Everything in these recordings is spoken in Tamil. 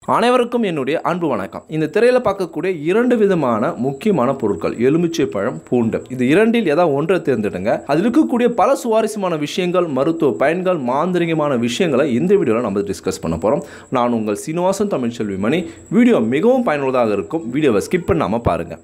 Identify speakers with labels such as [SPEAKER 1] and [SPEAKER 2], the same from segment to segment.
[SPEAKER 1] அனைவருக்கும் என்னுடைய அன்பு வணக்கம் இந்த திரையில் பார்க்கக்கூடிய இரண்டு விதமான முக்கியமான பொருட்கள் எலுமிச்சை பழம் பூண்டு இது இரண்டில் ஏதாவது ஒன்றை தேர்ந்தெடுங்க அதில் இருக்கக்கூடிய பல சுவாரஸ்யமான விஷயங்கள் மருத்துவ பயன்கள் மாந்திரிகமான விஷயங்களை இந்த வீடியோவில் நம்ம டிஸ்கஸ் பண்ண போகிறோம் நான் உங்கள் சீனிவாசன் தமிழ்ச்செல்வி மணி வீடியோ மிகவும் பயனுள்ளதாக இருக்கும் வீடியோவை ஸ்கிப் பண்ணாமல் பாருங்கள்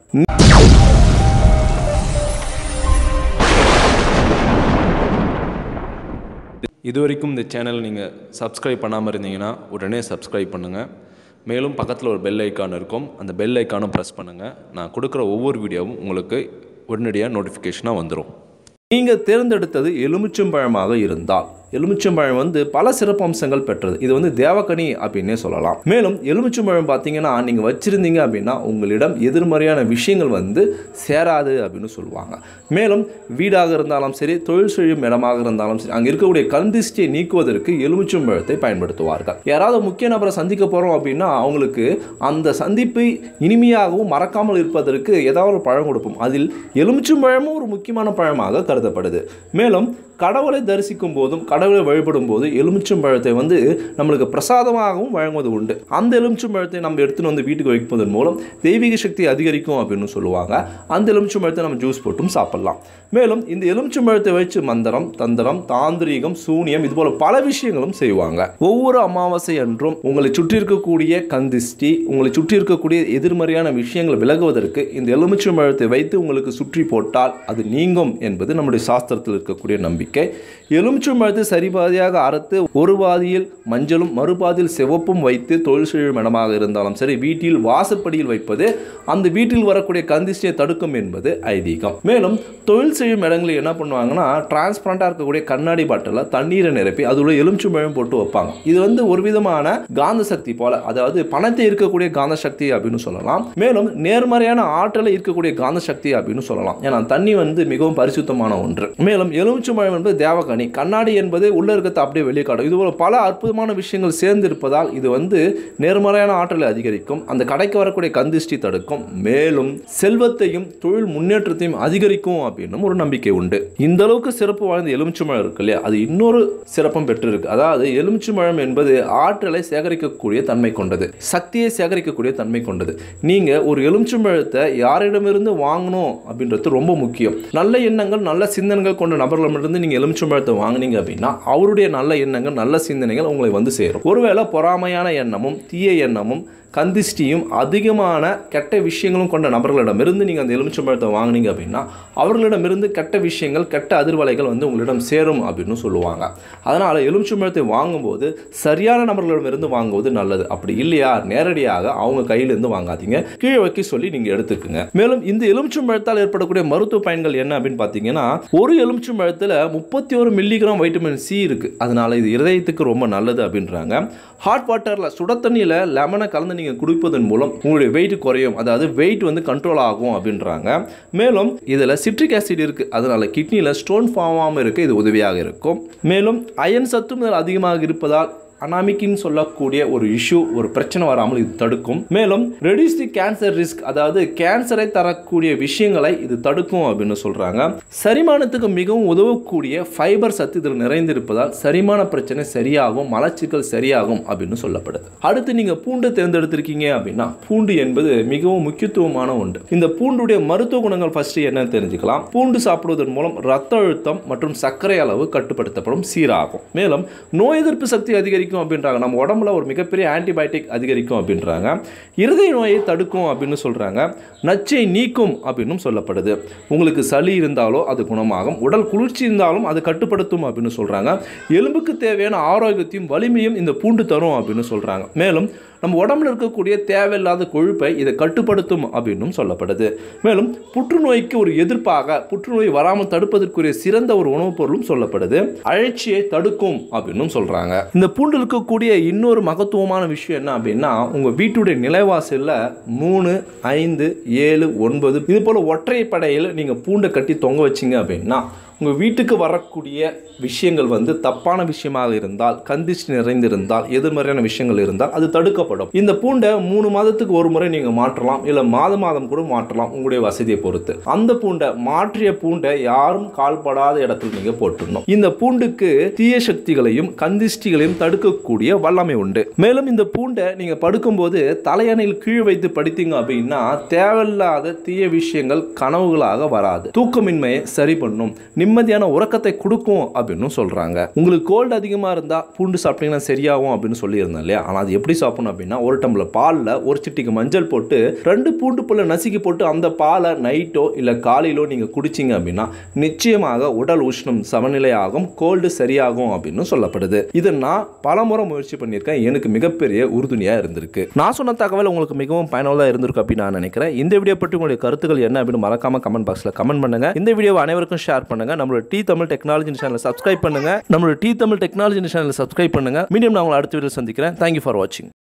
[SPEAKER 2] இது வரைக்கும் இந்த சேனல் நீங்கள் சப்ஸ்கிரைப் பண்ணாமல் இருந்தீங்கன்னா உடனே சப்ஸ்கிரைப் பண்ணுங்கள் மேலும் பக்கத்தில் ஒரு பெல் ஐக்கான் இருக்கும் அந்த பெல் ஐக்கானும் ப்ரெஸ் பண்ணுங்கள் நான் கொடுக்குற ஒவ்வொரு வீடியோவும் உங்களுக்கு உடனடியாக நோட்டிஃபிகேஷனாக வந்துடும்
[SPEAKER 1] நீங்கள் தேர்ந்தெடுத்தது எலுமிச்சம்பழமாக இருந்தால் எலுமிச்சம்பழம் வந்து பல சிறப்பம்சங்கள் பெற்றது இது வந்து தேவக்கனி அப்படின்னே சொல்லலாம் மேலும் எலுமிச்சம்பழம் பார்த்தீங்கன்னா நீங்கள் வச்சிருந்தீங்க அப்படின்னா உங்களிடம் எதிர்மறையான விஷயங்கள் வந்து சேராது அப்படின்னு சொல்லுவாங்க மேலும் வீடாக இருந்தாலும் சரி தொழில் செய்யும் இடமாக இருந்தாலும் சரி அங்கே இருக்கக்கூடிய கந்திஷ்டியை நீக்குவதற்கு எலுமிச்சம்பழத்தை பயன்படுத்துவார்கள் யாராவது முக்கிய நபரை சந்திக்க போகிறோம் அப்படின்னா அவங்களுக்கு அந்த சந்திப்பை இனிமையாகவும் மறக்காமல் இருப்பதற்கு ஏதாவது ஒரு பழம் கொடுப்போம் அதில் எலுமிச்சம்பழமும் ஒரு முக்கியமான பழமாக கருதப்படுது மேலும் கடவுளை தரிசிக்கும் போதும் கடவுளை வழிபடும் போது எலுமிச்சம்பழத்தை வந்து நம்மளுக்கு பிரசாதமாகவும் வழங்குவது உண்டு அந்த எலுமிச்சம்பழத்தை நம்ம எடுத்துன்னு வந்து வீட்டுக்கு வைப்பதன் மூலம் தெய்வீக சக்தி அதிகரிக்கும் அப்படின்னு சொல்லுவாங்க அந்த எலுமிச்சம்பழத்தை நம்ம ஜூஸ் போட்டும் சாப்பிடலாம் மேலும் இந்த எலுமிச்சம்பழத்தை வச்சு மந்திரம் தந்திரம் தாந்திரீகம் சூனியம் இது போல பல விஷயங்களும் செய்வாங்க ஒவ்வொரு அமாவாசை அன்றும் உங்களை சுற்றி இருக்கக்கூடிய கந்திஷ்டி உங்களை சுற்றி இருக்கக்கூடிய எதிர்மறையான விஷயங்கள் விலகுவதற்கு இந்த எலுமிச்சம்பழத்தை வைத்து உங்களுக்கு சுற்றி போட்டால் அது நீங்கும் என்பது நம்முடைய சாஸ்திரத்தில் இருக்கக்கூடிய நம்பிக்கை எலுமிச்சம்பழத்தை சரிபாதியாக அறுத்து ஒரு பாதியில் மஞ்சளும் மறுபாதியில் சிவப்பும் வைத்து தொழில் செய்யும் இடமாக இருந்தாலும் சரி வீட்டில் வாசப்படியில் வைப்பது அந்த வீட்டில் வரக்கூடிய கந்திஷ்டியை தடுக்கும் என்பது ஐதீகம் மேலும் தொழில் செய்யும் இடங்களில் என்ன பண்ணுவாங்கன்னா டிரான்ஸ்பரண்டாக இருக்கக்கூடிய கண்ணாடி பாட்டிலில் தண்ணீரை நிரப்பி அதில் எலுமிச்சம்பழம் போட்டு வைப்பாங்க இது வந்து ஒரு விதமான காந்த சக்தி போல அதாவது பணத்தை இருக்கக்கூடிய காந்த சக்தி அப்படின்னு சொல்லலாம் மேலும் நேர்மறையான ஆற்றலை இருக்கக்கூடிய காந்த சக்தி அப்படின்னு சொல்லலாம் ஏன்னா தண்ணி வந்து மிகவும் பரிசுத்தமான ஒன்று மேலும் எலுமிச்சம்பழம் என்பது தேவகனி கண்ணாடி என்பது உள்ள இருக்கிறத அப்படியே வெளியே காட்டும் இது போல பல அற்புதமான விஷயங்கள் சேர்ந்து இருப்பதால் இது வந்து நேர்மறையான ஆற்றலை அதிகரிக்கும் அந்த கடைக்கு வரக்கூடிய கந்திஷ்டி தடுக்கும் மேலும் செல்வத்தையும் தொழில் முன்னேற்றத்தையும் அதிகரிக்கும் அப்படின்னு ஒரு நம்பிக்கை உண்டு இந்த அளவுக்கு சிறப்பு வாய்ந்த எலுமிச்சம்பழம் இருக்கு இல்லையா அது இன்னொரு சிறப்பும் பெற்றிருக்கு அதாவது எலுமிச்சம்பழம் என்பது ஆற்றலை சேகரிக்கக்கூடிய தன்மை கொண்டது சக்தியை சேகரிக்கக்கூடிய தன்மை கொண்டது நீங்க ஒரு எலுமிச்சம்பழத்தை யாரிடமிருந்து வாங்கணும் அப்படின்றது ரொம்ப முக்கியம் நல்ல எண்ணங்கள் நல்ல சிந்தனைகள் கொண்ட நபர்களிடமிருந்து நீங்க எலுமிச்சம்பழத்தை வாங்குனீங்க அப்படின்னா அவருடைய நல்ல எண்ணங்கள் நல்ல சிந்தனைகள் உங்களை வந்து சேரும் ஒருவேளை பொறாமையான எண்ணமும் தீய எண்ணமும் கந்திஷ்டியும் அதிகமான கெட்ட விஷயங்களும் கொண்ட நபர்களிடமிருந்து நீங்கள் அந்த எலுமிச்சம்பழத்தை வாங்குனீங்க அப்படின்னா அவர்களிடமிருந்து கெட்ட விஷயங்கள் கெட்ட அதிர்வலைகள் வந்து உங்களிடம் சேரும் அப்படின்னு சொல்லுவாங்க அதனால் எலுமிச்சம்பழத்தை வாங்கும்போது சரியான நபர்களிடமிருந்து வாங்குவது நல்லது அப்படி இல்லையா நேரடியாக அவங்க கையிலேருந்து வாங்காதீங்க கீழே வைக்க சொல்லி நீங்கள் எடுத்துக்கோங்க மேலும் இந்த எலுமிச்சம்பழத்தால் ஏற்படக்கூடிய மருத்துவ பயன்கள் என்ன அப்படின்னு பார்த்தீங்கன்னா ஒரு எலுமிச்சம்பழத்தில் முப்பத்தி ஒரு மில்லிகிராம் வைட்டமின் சி இருக்குது அதனால் இது இருதயத்துக்கு ரொம்ப நல்லது அப்படின்றாங்க ஹாட் வாட்டரில் சுட தண்ணியில் லெமனை கலந்து நீங்கள் குடிப்பதன் மூலம் உங்களுடைய வெயிட் குறையும் அதாவது வெயிட் வந்து கண்ட்ரோல் ஆகும் அப்படின்றாங்க மேலும் இதில் சிட்ரிக் ஆசிட் இருக்குது அதனால் கிட்னியில் ஸ்டோன் ஃபார்ம் ஆகாமல் இருக்க இது உதவியாக இருக்கும் மேலும் அயன் சத்தும் இதில் அதிகமாக இருப்பதால் அனாமிக்கின்னு சொல்லக்கூடிய ஒரு இஷ்யூ ஒரு பிரச்சனை வராமல் இது தடுக்கும் மேலும் ரெடியூஸ் தி கேன்சர் ரிஸ்க் அதாவது கேன்சரை தரக்கூடிய விஷயங்களை இது தடுக்கும் அப்படின்னு சொல்றாங்க செரிமானத்துக்கு மிகவும் உதவக்கூடிய ஃபைபர் சத்து இதில் நிறைந்திருப்பதால் செரிமான பிரச்சனை சரியாகும் மலச்சிக்கல் சரியாகும் அப்படின்னு சொல்லப்படுது அடுத்து நீங்க பூண்டு தேர்ந்தெடுத்திருக்கீங்க அப்படின்னா பூண்டு என்பது மிகவும் முக்கியத்துவமான ஒன்று இந்த பூண்டுடைய மருத்துவ குணங்கள் ஃபர்ஸ்ட் என்னன்னு தெரிஞ்சுக்கலாம் பூண்டு சாப்பிடுவதன் மூலம் ரத்த அழுத்தம் மற்றும் சர்க்கரை அளவு கட்டுப்படுத்தப்படும் சீராகும் மேலும் நோய் எதிர்ப்பு சக்தி அதிகரிக்கும் அதிகரிக்கும் அப்படின்றாங்க நம்ம உடம்புல ஒரு மிகப்பெரிய ஆன்டிபயோட்டிக் அதிகரிக்கும் அப்படின்றாங்க இருதய நோயை தடுக்கும் அப்படின்னு சொல்கிறாங்க நச்சை நீக்கும் அப்படின்னும் சொல்லப்படுது உங்களுக்கு சளி இருந்தாலோ அது குணமாகும் உடல் குளிர்ச்சி இருந்தாலும் அது கட்டுப்படுத்தும் அப்படின்னு சொல்கிறாங்க எலும்புக்கு தேவையான ஆரோக்கியத்தையும் வலிமையும் இந்த பூண்டு தரும் அப்படின்னு சொல்கிறாங்க மேலும் நம்ம உடம்புல இருக்கக்கூடிய தேவையில்லாத கொழுப்பை இதை கட்டுப்படுத்தும் அப்படின்னும் சொல்லப்படுது மேலும் புற்றுநோய்க்கு ஒரு எதிர்ப்பாக புற்றுநோய் வராமல் தடுப்பதற்குரிய சிறந்த ஒரு உணவுப் பொருளும் சொல்லப்படுது அழற்சியை தடுக்கும் அப்படின்னும் சொல்றாங்க இந்த பூண்டு இருக்கக்கூடிய இன்னொரு மகத்துவமான விஷயம் என்ன அப்படின்னா உங்க வீட்டுடைய நிலைவாசலில் மூணு ஐந்து ஏழு ஒன்பது இது போல ஒற்றை படையில் நீங்க பூண்டை கட்டி தொங்க வச்சீங்க அப்படின்னா உங்கள் வீட்டுக்கு வரக்கூடிய விஷயங்கள் வந்து தப்பான விஷயமாக இருந்தால் கந்திஷ்டி நிறைந்திருந்தால் எதிர்மறையான விஷயங்கள் இருந்தால் அது தடுக்கப்படும் இந்த பூண்டை மூணு மாதத்துக்கு ஒரு முறை நீங்கள் மாற்றலாம் இல்லை மாத மாதம் கூட மாற்றலாம் உங்களுடைய வசதியை பொறுத்து அந்த பூண்டை மாற்றிய பூண்டை யாரும் கால்படாத இடத்துல நீங்கள் போட்டுடணும் இந்த பூண்டுக்கு தீய சக்திகளையும் கந்திஷ்டிகளையும் தடுக்கக்கூடிய வல்லமை உண்டு மேலும் இந்த பூண்டை நீங்கள் படுக்கும்போது தலையணையில் கீழ் வைத்து படித்தீங்க அப்படின்னா தேவையில்லாத தீய விஷயங்கள் கனவுகளாக வராது தூக்கமின்மையை சரி பண்ணும் நிம்மதியான உறக்கத்தை கொடுக்கும் அப்படின்னு சொல்றாங்க உங்களுக்கு கோல்டு அதிகமாக இருந்தால் பூண்டு சாப்பிட்டீங்கன்னா சரியாகும் அப்படின்னு சொல்லியிருந்தேன் இல்லையா ஆனால் அது எப்படி சாப்பிடணும் அப்படின்னா ஒரு டம்ளர் பாலில் ஒரு சிட்டிக்கு மஞ்சள் போட்டு ரெண்டு பூண்டு புல்லை நசுக்கி போட்டு அந்த பாலை நைட்டோ இல்லை காலையிலோ நீங்கள் குடிச்சிங்க அப்படின்னா நிச்சயமாக உடல் உஷ்ணம் சமநிலையாகும் கோல்டு சரியாகும் அப்படின்னு சொல்லப்படுது இதை நான் பலமுறை முயற்சி பண்ணியிருக்கேன் எனக்கு மிகப்பெரிய உறுதுணையாக இருந்திருக்கு நான் சொன்ன தகவல் உங்களுக்கு மிகவும் பயனுள்ளதாக இருந்திருக்கு அப்படின்னு நான் நினைக்கிறேன் இந்த வீடியோ பற்றி உங்களுடைய கருத்துக்கள் என்ன அப்படின்னு மறக்காம கமெண்ட் பாக்ஸில் கமெண்ட் பண்ணுங்க இந்த வீடியோவை அனைவருக்கும் ஷேர் பண்ணுங்க நம்மளோட டி தமிழ் டெக்னாலஜி சேனலை சப்ஸ்கிரைப் பண்ணுங்க நம்மளோட டி தமிழ் டெக்னாலஜி சேனலை சப்ஸ்கிரைப் பண்ணுங்க மீண்டும் நான் உங்களை அடுத்த வீடியோ சந்திக்கிறேன் தேங்க்யூ ஃபார் வாட்சிங்